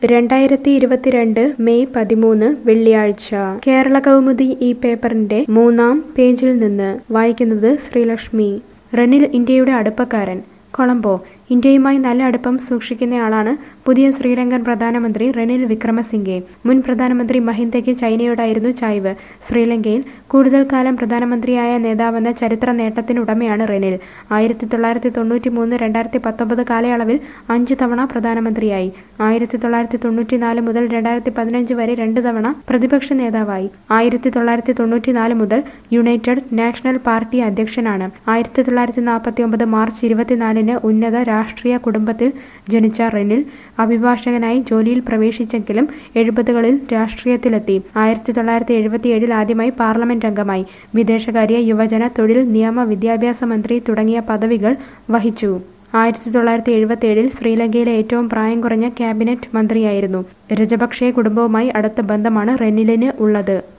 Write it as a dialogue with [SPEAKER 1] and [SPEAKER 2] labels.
[SPEAKER 1] രണ്ടായിരത്തി ഇരുപത്തിരണ്ട് മെയ് പതിമൂന്ന് വെള്ളിയാഴ്ച കേരള കൗമുദി ഈ പേപ്പറിന്റെ മൂന്നാം പേജിൽ നിന്ന് വായിക്കുന്നത് ശ്രീലക്ഷ്മി റെനിൽ ഇന്ത്യയുടെ അടുപ്പക്കാരൻ കൊളംബോ ഇന്ത്യയുമായി നല്ല അടുപ്പം സൂക്ഷിക്കുന്നയാളാണ് പുതിയ ശ്രീലങ്കൻ പ്രധാനമന്ത്രി റെനിൽ വിക്രമസിംഗെ മുൻ പ്രധാനമന്ത്രി മഹിന്ദയ്ക്ക് ചൈനയോടായിരുന്നു ചായ്വ് ശ്രീലങ്കയിൽ കൂടുതൽ കാലം പ്രധാനമന്ത്രിയായ നേതാവെന്ന ചരിത്ര നേട്ടത്തിനുടമയാണ് റെനിൽ ആയിരത്തി തൊള്ളായിരത്തി തൊണ്ണൂറ്റി മൂന്ന് രണ്ടായിരത്തി പത്തൊമ്പത് കാലയളവിൽ അഞ്ച് തവണ പ്രധാനമന്ത്രിയായി ആയിരത്തി തൊള്ളായിരത്തി തൊണ്ണൂറ്റിനാല് മുതൽ രണ്ടായിരത്തി പതിനഞ്ച് വരെ രണ്ട് തവണ പ്രതിപക്ഷ നേതാവായി ആയിരത്തി തൊള്ളായിരത്തി തൊണ്ണൂറ്റിനാല് മുതൽ യുണൈറ്റഡ് നാഷണൽ പാർട്ടി അധ്യക്ഷനാണ് ആയിരത്തി തൊള്ളായിരത്തി നാൽപ്പത്തി ഒമ്പത് മാർച്ച് ഇരുപത്തിനാലിന് ഉന്നത രാഷ്ട്രീയ കുടുംബത്തിൽ ജനിച്ച റെനിൽ അഭിഭാഷകനായി ജോലിയിൽ പ്രവേശിച്ചെങ്കിലും എഴുപതുകളിൽ രാഷ്ട്രീയത്തിലെത്തി ആയിരത്തി തൊള്ളായിരത്തി എഴുപത്തിയേഴിൽ ആദ്യമായി പാർലമെന്റ് അംഗമായി വിദേശകാര്യ യുവജന തൊഴിൽ നിയമ വിദ്യാഭ്യാസ മന്ത്രി തുടങ്ങിയ പദവികൾ വഹിച്ചു ആയിരത്തി തൊള്ളായിരത്തി എഴുപത്തി ഏഴിൽ ശ്രീലങ്കയിലെ ഏറ്റവും പ്രായം കുറഞ്ഞ ക്യാബിനറ്റ് മന്ത്രിയായിരുന്നു രജപക്ഷെ കുടുംബവുമായി അടുത്ത ബന്ധമാണ് റെനിലിന് ഉള്ളത്